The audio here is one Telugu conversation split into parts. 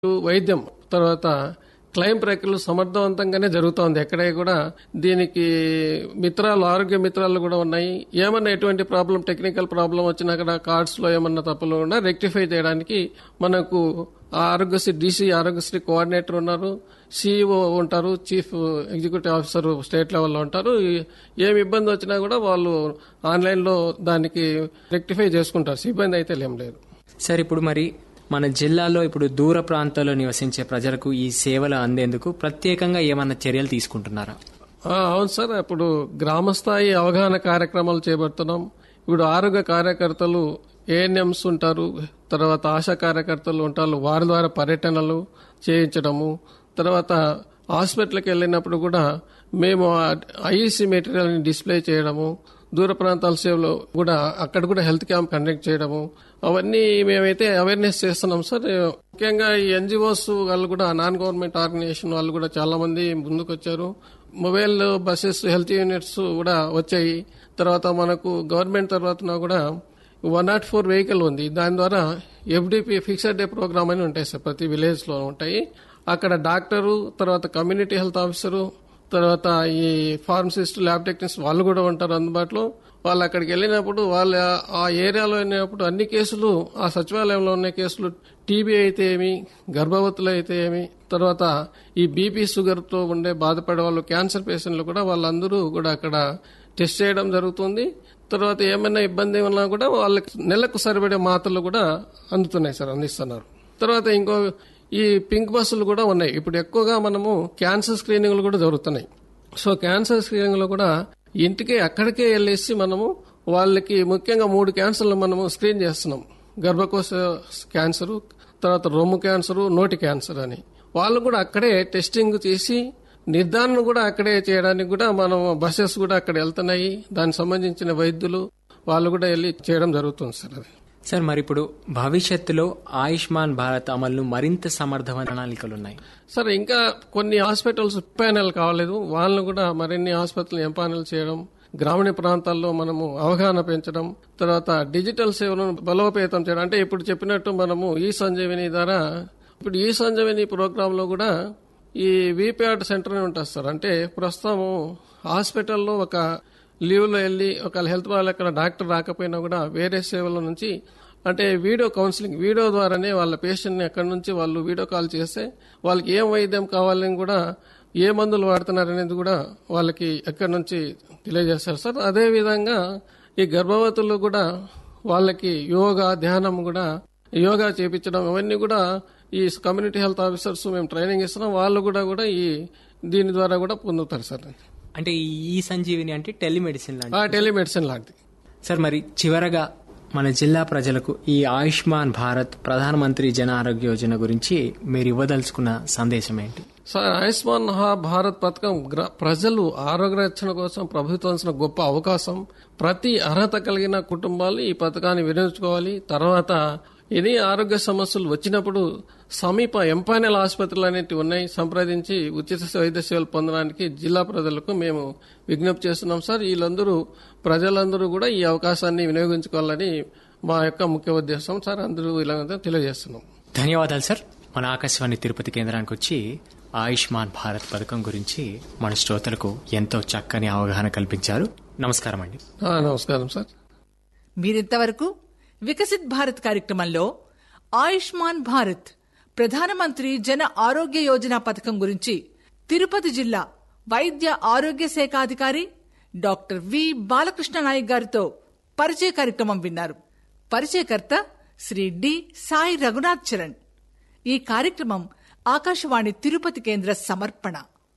వైద్యం తర్వాత క్లెయిమ్ ప్రక్రియలు సమర్థవంతంగానే జరుగుతోంది ఎక్కడే కూడా దీనికి మిత్రాలు ఆరోగ్య మిత్రాలు కూడా ఉన్నాయి ఏమన్నా ఎటువంటి ప్రాబ్లం టెక్నికల్ ప్రాబ్లం వచ్చినా కూడా కార్డ్స్ లో ఏమన్నా తప్పులు ఉన్నా రెక్టిఫై చేయడానికి మనకు ఆరోగ్యశ్రీ డీసీ ఆరోగ్యశ్రీ కోఆర్డినేటర్ ఉన్నారు సిఇఓ ఉంటారు చీఫ్ ఎగ్జిక్యూటివ్ ఆఫీసర్ స్టేట్ లెవెల్లో ఉంటారు ఈ- ఏమి ఇబ్బంది వచ్చినా కూడా వాళ్ళు ఆన్లైన్లో దానికి రెక్టిఫై చేసుకుంటారు ఇబ్బంది అయితే ఏం లేదు సార్ ఇప్పుడు మరి మన జిల్లాలో ఇప్పుడు దూర ప్రాంతాల్లో నివసించే ప్రజలకు ఈ సేవలు అందేందుకు ప్రత్యేకంగా ఏమన్నా చర్యలు తీసుకుంటున్నారా ఆ, అవును సార్ ఇప్పుడు గ్రామస్థాయి అవగాహన కార్యక్రమాలు చేపడుతున్నాం ఇప్పుడు ఆరోగ్య కార్యకర్తలు ఏఎన్ఎంస్ ఉంటారు తర్వాత ఆశా కార్యకర్తలు ఉంటారు వారి ద్వారా పర్యటనలు చేయించడము తర్వాత హాస్పిటల్కి వెళ్ళినప్పుడు కూడా మేము ఐఈసీ మెటీరియల్ని డిస్ప్లే చేయడము దూర ప్రాంతాల సేవలో కూడా అక్కడ కూడా హెల్త్ క్యాంప్ కండక్ట్ చేయడము అవన్నీ మేమైతే అవేర్నెస్ చేస్తున్నాం సార్ ముఖ్యంగా ఈ ఎన్జిఓస్ వాళ్ళు కూడా నాన్ గవర్నమెంట్ ఆర్గనైజేషన్ వాళ్ళు కూడా చాలా మంది ముందుకు వచ్చారు మొబైల్ బస్సెస్ హెల్త్ యూనిట్స్ కూడా వచ్చాయి తర్వాత మనకు గవర్నమెంట్ తర్వాత కూడా వన్ నాట్ ఫోర్ వెహికల్ ఉంది దాని ద్వారా ఎఫ్డిపి ఫిక్స్డ్ డే ప్రోగ్రామ్ అని ఉంటాయి సార్ ప్రతి విలేజ్ లో ఉంటాయి అక్కడ డాక్టరు తర్వాత కమ్యూనిటీ హెల్త్ ఆఫీసరు తర్వాత ఈ ఫార్మసిస్ట్ ల్యాబ్ టెక్నీషియన్స్ వాళ్ళు కూడా ఉంటారు అందుబాటులో వాళ్ళు అక్కడికి వెళ్ళినప్పుడు వాళ్ళ ఆ ఏరియాలో వెళ్ళినప్పుడు అన్ని కేసులు ఆ సచివాలయంలో ఉన్న కేసులు టీబీ అయితే ఏమి గర్భవతులు అయితే ఏమి తర్వాత ఈ బీపీ షుగర్ తో ఉండే బాధపడే వాళ్ళు క్యాన్సర్ పేషెంట్లు కూడా వాళ్ళందరూ కూడా అక్కడ టెస్ట్ చేయడం జరుగుతుంది తర్వాత ఏమైనా ఇబ్బంది ఉన్నా కూడా వాళ్ళకి నెలకు సరిపడే మాత్రలు కూడా అందుతున్నాయి సార్ అందిస్తున్నారు తర్వాత ఇంకో ఈ పింక్ బస్సులు కూడా ఉన్నాయి ఇప్పుడు ఎక్కువగా మనము క్యాన్సర్ స్క్రీనింగ్లు కూడా జరుగుతున్నాయి సో క్యాన్సర్ స్క్రీనింగ్ లో కూడా ఇంటికి అక్కడికే వెళ్ళేసి మనము వాళ్ళకి ముఖ్యంగా మూడు క్యాన్సర్లు మనము స్క్రీన్ చేస్తున్నాం గర్భకోశ క్యాన్సర్ తర్వాత రొమ్ము క్యాన్సర్ నోటి క్యాన్సర్ అని వాళ్ళు కూడా అక్కడే టెస్టింగ్ చేసి నిర్ధారణ కూడా అక్కడే చేయడానికి కూడా మనం బస్సెస్ కూడా అక్కడ వెళ్తున్నాయి దానికి సంబంధించిన వైద్యులు వాళ్ళు కూడా వెళ్ళి చేయడం జరుగుతుంది సార్ అది సార్ మరి ఇప్పుడు భవిష్యత్తులో ఆయుష్మాన్ భారత్ అమలును మరింత సమర్థమైన ప్రణాళికలు ఉన్నాయి సార్ ఇంకా కొన్ని హాస్పిటల్స్ ప్యానెల్ కావలేదు వాళ్ళని కూడా మరిన్ని హాస్పిటల్ ఎంపానల్ చేయడం గ్రామీణ ప్రాంతాల్లో మనము అవగాహన పెంచడం తర్వాత డిజిటల్ సేవలను బలోపేతం చేయడం అంటే ఇప్పుడు చెప్పినట్టు మనము ఈ సంజీవిని ద్వారా ఇప్పుడు ఈ సంజీవిని ప్రోగ్రామ్ లో కూడా ఈ వీపీఆర్ సెంటర్ అని ఉంటుంది సార్ అంటే ప్రస్తుతం హాస్పిటల్లో ఒక లీవ్ లో వెళ్ళి ఒక హెల్త్ వాళ్ళు అక్కడ డాక్టర్ రాకపోయినా కూడా వేరే సేవల నుంచి అంటే వీడియో కౌన్సిలింగ్ వీడియో ద్వారానే వాళ్ళ పేషెంట్ని ఎక్కడి నుంచి వాళ్ళు వీడియో కాల్ చేస్తే వాళ్ళకి ఏం వైద్యం కావాలని కూడా ఏ మందులు వాడుతున్నారు అనేది కూడా వాళ్ళకి ఎక్కడి నుంచి తెలియజేస్తారు సార్ అదే విధంగా ఈ గర్భవతులు కూడా వాళ్ళకి యోగా ధ్యానం కూడా యోగా చేపించడం ఇవన్నీ కూడా ఈ కమ్యూనిటీ హెల్త్ ఆఫీసర్స్ మేము ట్రైనింగ్ ఇస్తున్నాం వాళ్ళు కూడా కూడా ఈ దీని ద్వారా కూడా పొందుతారు సార్ అంటే ఈ సంజీవిని అంటే టెలిమెడిసిన్ లాంటి ఆ టెలిమెడిసిన్ లాంటిది సార్ మరి చివరగా మన జిల్లా ప్రజలకు ఈ ఆయుష్మాన్ భారత్ ప్రధానమంత్రి జన ఆరోగ్య యోజన గురించి మీరు ఇవ్వదలుచుకున్న సందేశం ఏంటి సార్ ఆయుష్మాన్ హా- భారత్ పథకం గ్ర- ప్రజలు ఆరోగ్య రక్షణ కోసం ప్రభుత్వం ఇచ్చిన గొప్ప అవకాశం ప్రతి అర్హత కలిగిన కుటుంబాలు ఈ పథకాన్ని వినియోగించుకోవాలి తర్వాత ఇది ఆరోగ్య సమస్యలు వచ్చినప్పుడు సమీప ఎంపానల్ ఆసుపత్రులు అనేవి ఉన్నాయి సంప్రదించి ఉచిత వైద్య సేవలు పొందడానికి జిల్లా ప్రజలకు మేము విజ్ఞప్తి చేస్తున్నాం సార్ వీళ్ళందరూ ప్రజలందరూ కూడా ఈ అవకాశాన్ని వినియోగించుకోవాలని మా యొక్క ముఖ్య ఉద్దేశం సార్ అందరూ ఇలా తెలియజేస్తున్నాం ధన్యవాదాలు సార్ మన ఆకాశవాణి తిరుపతి కేంద్రానికి వచ్చి ఆయుష్మాన్ భారత్ పథకం గురించి మన శ్రోతలకు ఎంతో చక్కని అవగాహన కల్పించారు నమస్కారం అండి ఆ, నమస్కారం సార్ మీరింతవరకు వికసిత్ భారత్ కార్యక్రమంలో ఆయుష్మాన్ భారత్ ప్రధానమంత్రి జన ఆరోగ్య యోజన పథకం గురించి తిరుపతి జిల్లా వైద్య ఆరోగ్య శాఖ అధికారి డాక్టర్ వి బాలకృష్ణ నాయక్ గారితో పరిచయ కార్యక్రమం విన్నారు పరిచయకర్త శ్రీ డి సాయి రఘునాథ్ చరణ్ ఈ కార్యక్రమం ఆకాశవాణి తిరుపతి కేంద్ర సమర్పణ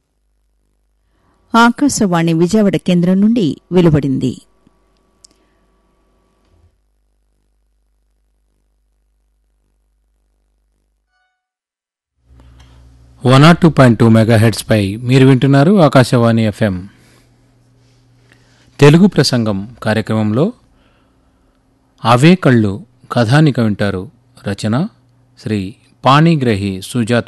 ఆకాశవాణి విజయవాడ కేంద్రం నుండి వెలువడింది one nought two point two mega పై మీరు వింటున్నారు ఆకాశవాణి ఎఫ్ఎం తెలుగు ప్రసంగం కార్యక్రమంలో అవే కళ్ళు కథానిక వింటారు రచన శ్రీ పాణిగ్రహి సుజాత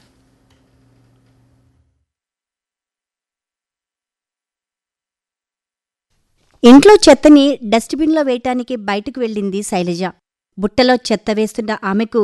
ఇంట్లో చెత్తని డస్ట్బిన్లో వేయటానికి బయటకు వెళ్ళింది శైలజ బుట్టలో చెత్త వేస్తున్న ఆమెకు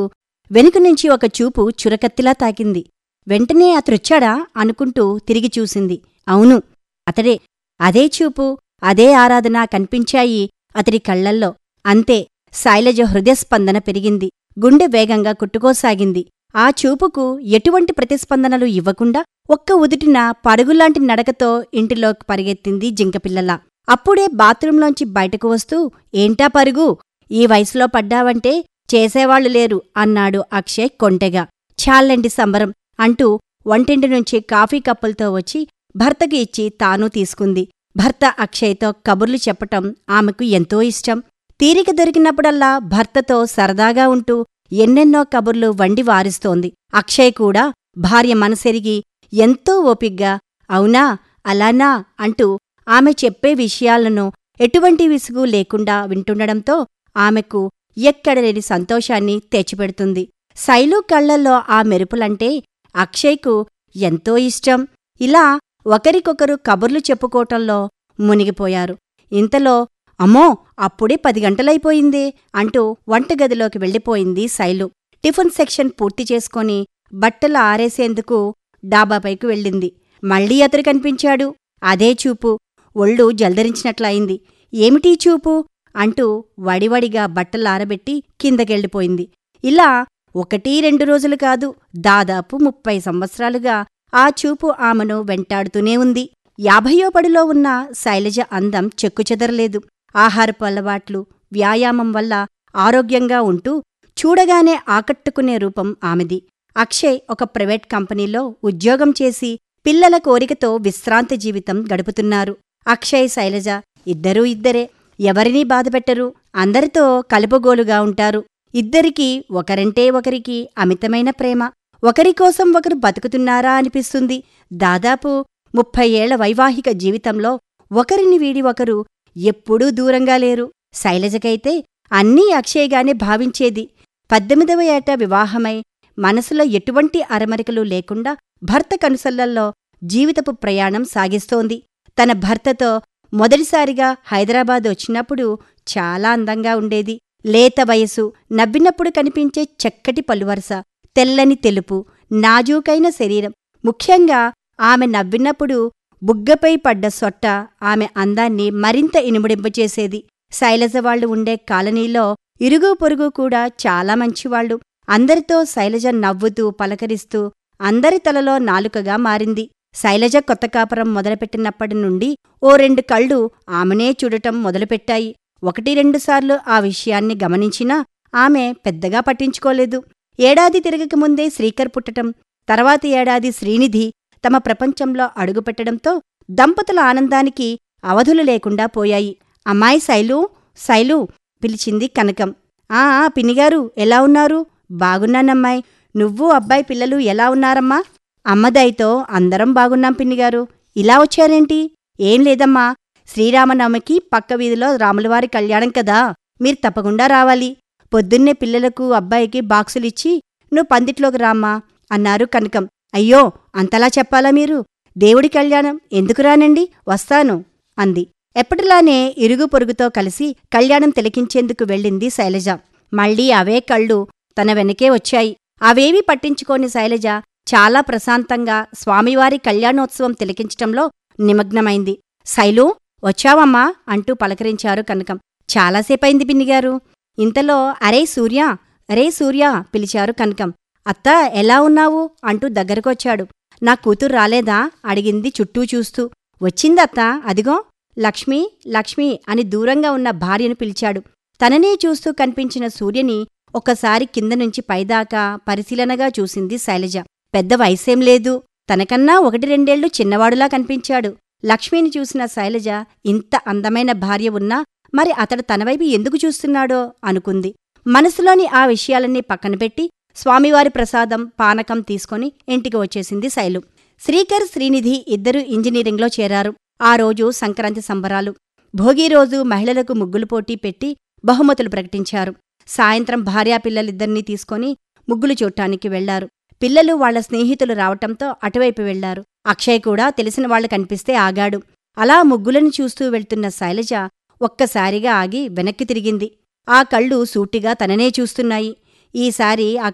వెనుక నుంచి ఒక చూపు చురకత్తిలా తాకింది వెంటనే అతడొచ్చాడా అనుకుంటూ తిరిగి చూసింది అవును అతడే అదే చూపు అదే ఆరాధన కనిపించాయి అతడి కళ్లల్లో అంతే శైలజ హృదయస్పందన పెరిగింది గుండె వేగంగా కొట్టుకోసాగింది ఆ చూపుకు ఎటువంటి ప్రతిస్పందనలు ఇవ్వకుండా ఒక్క ఉదుటిన పరుగులాంటి నడకతో ఇంటిలోకి పరిగెత్తింది జింకపిల్లలా అప్పుడే బాత్రూంలోంచి బయటకు వస్తూ ఏంటా పరుగు ఈ వయసులో పడ్డావంటే చేసేవాళ్లు లేరు అన్నాడు అక్షయ్ కొంటెగా చాలండి సంబరం అంటూ వంటింటి నుంచి కాఫీ కప్పులతో వచ్చి భర్తకి ఇచ్చి తాను తీసుకుంది భర్త అక్షయ్తో కబుర్లు చెప్పటం ఆమెకు ఎంతో ఇష్టం తీరిక దొరికినప్పుడల్లా భర్తతో సరదాగా ఉంటూ ఎన్నెన్నో కబుర్లు వండి వారిస్తోంది అక్షయ్ కూడా భార్య మనసెరిగి ఎంతో ఓపిగ్గా అవునా అలానా అంటూ ఆమె చెప్పే విషయాలను ఎటువంటి విసుగు లేకుండా వింటుండడంతో ఆమెకు ఎక్కడలేని సంతోషాన్ని తెచ్చిపెడుతుంది శైలు కళ్లల్లో ఆ మెరుపులంటే అక్షయ్కు ఎంతో ఇష్టం ఇలా ఒకరికొకరు కబుర్లు చెప్పుకోవటంలో మునిగిపోయారు ఇంతలో అమ్మో అప్పుడే పది గంటలైపోయిందే అంటూ వంటగదిలోకి వెళ్ళిపోయింది శైలు టిఫిన్ సెక్షన్ పూర్తి చేసుకొని బట్టలు ఆరేసేందుకు డాబాపైకి వెళ్ళింది మళ్ళీ అతడు కనిపించాడు అదే చూపు ఒళ్ళు జల్దరించినట్లయింది ఏమిటీ చూపు అంటూ వడివడిగా బట్టలు ఆరబెట్టి కిందకెళ్ళిపోయింది ఇలా ఒకటి రెండు రోజులు కాదు దాదాపు ముప్పై సంవత్సరాలుగా ఆ చూపు ఆమెను వెంటాడుతూనే ఉంది యాభయో పడిలో ఉన్న శైలజ అందం చెక్కుచెదరలేదు ఆహారపు అలవాట్లు వ్యాయామం వల్ల ఆరోగ్యంగా ఉంటూ చూడగానే ఆకట్టుకునే రూపం ఆమెది అక్షయ్ ఒక ప్రైవేట్ కంపెనీలో ఉద్యోగం చేసి పిల్లల కోరికతో విశ్రాంతి జీవితం గడుపుతున్నారు అక్షయ్ శైలజ ఇద్దరూ ఇద్దరే ఎవరినీ బాధపెట్టరు అందరితో కలుపుగోలుగా ఉంటారు ఇద్దరికీ ఒకరంటే ఒకరికి అమితమైన ప్రేమ ఒకరికోసం ఒకరు బతుకుతున్నారా అనిపిస్తుంది దాదాపు ముప్పై ఏళ్ల వైవాహిక జీవితంలో ఒకరిని వీడి ఒకరు ఎప్పుడూ దూరంగా లేరు శైలజకైతే అన్నీ అక్షయ్గానే భావించేది పద్దెనిమిదవ ఏట వివాహమై మనసులో ఎటువంటి అరమరికలు లేకుండా భర్త కనుసల్లల్లో జీవితపు ప్రయాణం సాగిస్తోంది తన భర్తతో మొదటిసారిగా హైదరాబాద్ వచ్చినప్పుడు చాలా అందంగా ఉండేది లేత వయసు నవ్వినప్పుడు కనిపించే చక్కటి పలువరస తెల్లని తెలుపు నాజూకైన శరీరం ముఖ్యంగా ఆమె నవ్వినప్పుడు బుగ్గపై పడ్డ సొట్ట ఆమె అందాన్ని మరింత ఇనుముడింపచేసేది శైలజవాళ్లు ఉండే కాలనీలో ఇరుగు పొరుగు కూడా చాలా మంచివాళ్లు అందరితో శైలజ నవ్వుతూ పలకరిస్తూ అందరి తలలో నాలుకగా మారింది శైలజ కొత్త కాపురం మొదలుపెట్టినప్పటి నుండి ఓ రెండు కళ్ళు ఆమెనే చూడటం మొదలుపెట్టాయి ఒకటి రెండుసార్లు ఆ విషయాన్ని గమనించినా ఆమె పెద్దగా పట్టించుకోలేదు ఏడాది తిరగకముందే శ్రీకర్ పుట్టటం తర్వాతి ఏడాది శ్రీనిధి తమ ప్రపంచంలో అడుగుపెట్టడంతో దంపతుల ఆనందానికి అవధులు లేకుండా పోయాయి అమ్మాయి శైలు శైలు పిలిచింది కనకం ఆ ఆ, పిన్నిగారు ఎలా ఉన్నారు బాగున్నానమ్మాయి నువ్వు అబ్బాయి పిల్లలు ఎలా ఉన్నారమ్మా అమ్మదైతో అందరం బాగున్నాం పిన్నిగారు ఇలా వచ్చారేంటి ఏం లేదమ్మా శ్రీరామనవమికి పక్క వీధిలో రాములవారి కళ్యాణం కదా మీరు తప్పకుండా రావాలి పొద్దున్నే పిల్లలకు అబ్బాయికి బాక్సులిచ్చి నువ్వు పందిట్లోకి రామ్మా అన్నారు కనకం అయ్యో అంతలా చెప్పాలా మీరు దేవుడి కళ్యాణం ఎందుకు రానండి వస్తాను అంది ఎప్పటిలానే ఇరుగు పొరుగుతో కలిసి కళ్యాణం తిలకించేందుకు వెళ్ళింది శైలజ మళ్ళీ అవే కళ్ళు తన వెనకే వచ్చాయి అవేవీ పట్టించుకోని శైలజ చాలా ప్రశాంతంగా స్వామివారి కళ్యాణోత్సవం తిలకించటంలో నిమగ్నమైంది శైలు వచ్చావమ్మా అంటూ పలకరించారు కనకం చాలాసేపైంది పిన్నిగారు ఇంతలో అరే సూర్య అరే సూర్య పిలిచారు కనకం అత్తా ఎలా ఉన్నావు అంటూ దగ్గరకొచ్చాడు నా కూతురు రాలేదా అడిగింది చుట్టూ చూస్తూ వచ్చిందత్తా అదిగో లక్ష్మి లక్ష్మి అని దూరంగా ఉన్న భార్యను పిలిచాడు తననే చూస్తూ కనిపించిన సూర్యని ఒక్కసారి కింద నుంచి పైదాకా పరిశీలనగా చూసింది శైలజ పెద్ద వయసేం లేదు తనకన్నా ఒకటి రెండేళ్లు చిన్నవాడులా కనిపించాడు లక్ష్మిని చూసిన శైలజ ఇంత అందమైన భార్య ఉన్నా మరి అతడు తనవైపు ఎందుకు చూస్తున్నాడో అనుకుంది మనసులోని ఆ విషయాలన్నీ పక్కనపెట్టి స్వామివారి ప్రసాదం పానకం తీసుకొని ఇంటికి వచ్చేసింది శైలు శ్రీకర్ శ్రీనిధి ఇద్దరూ ఇంజనీరింగ్లో చేరారు ఆ రోజు సంక్రాంతి సంబరాలు భోగి రోజు మహిళలకు ముగ్గులు పోటీ పెట్టి బహుమతులు ప్రకటించారు సాయంత్రం భార్యాపిల్లలిద్దరినీ తీసుకొని ముగ్గులు చూడటానికి వెళ్లారు పిల్లలు వాళ్ల స్నేహితులు రావటంతో అటువైపు వెళ్లారు అక్షయ్ కూడా తెలిసిన వాళ్ళు కనిపిస్తే ఆగాడు అలా ముగ్గులను చూస్తూ వెళ్తున్న శైలజ ఒక్కసారిగా ఆగి వెనక్కి తిరిగింది ఆ కళ్ళు సూటిగా తననే చూస్తున్నాయి ఈసారి ఆ